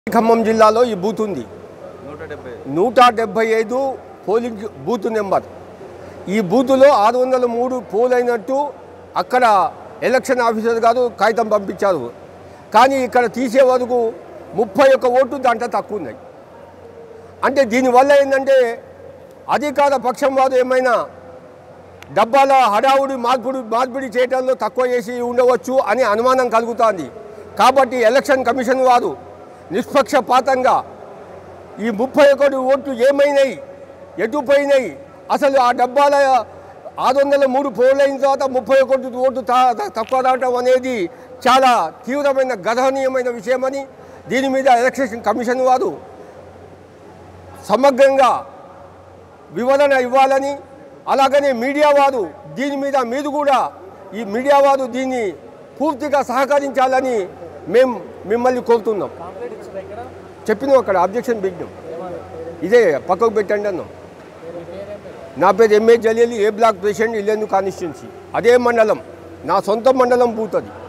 ఖమ్మం జిల్లాలో ఈ బూత్ ఉంది నూట డెబ్బై నూట డెబ్బై ఐదు పోలింగ్ బూత్ నెంబర్ ఈ బూతులో ఆరు వందల మూడు పోల్ అయినట్టు అక్కడ ఎలక్షన్ ఆఫీసర్ గారు కాగితం పంపించారు కానీ ఇక్కడ తీసే వరకు ముప్పై ఒక్క ఓట్లు దాంట్లో తక్కువ ఉన్నాయి అంటే దీనివల్ల ఏంటంటే అధికార పక్షం వారు ఏమైనా డబ్బాల హడావుడి మార్పుడు మార్పిడి చేయడంలో తక్కువ చేసి ఉండవచ్చు అని అనుమానం కలుగుతోంది కాబట్టి ఎలక్షన్ కమిషన్ వారు నిష్పక్షపాతంగా ఈ ముప్పై ఒకటి ఓట్లు ఏమైనాయి ఎటు పోయినాయి అసలు ఆ డబ్బాల ఆరు వందల మూడు పోల్ అయిన తర్వాత ముప్పై ఒకటి ఓటు తా- తా- తక్కువ రావటం అనేది చాలా తీవ్రమైన గర్హనీయమైన విషయమని దీని మీద ఎలక్షన్ కమిషన్ వారు సమగ్రంగా వివరణ ఇవ్వాలని అలాగనే మీడియా వారు దీని మీద మీరు కూడా ఈ మీడియా వారు దీన్ని పూర్తిగా సహకరించాలని మేము మిమ్మల్ని కోరుతున్నాం చెప్పినాం అక్కడ అబ్జెక్షన్ పెట్టినాం ఇదే పక్కకు పెట్టండి అన్నాం నా పేరు MA Jaleel a block president Yellandu constituency అదే మండలం నా సొంత మండలం బూత్ అది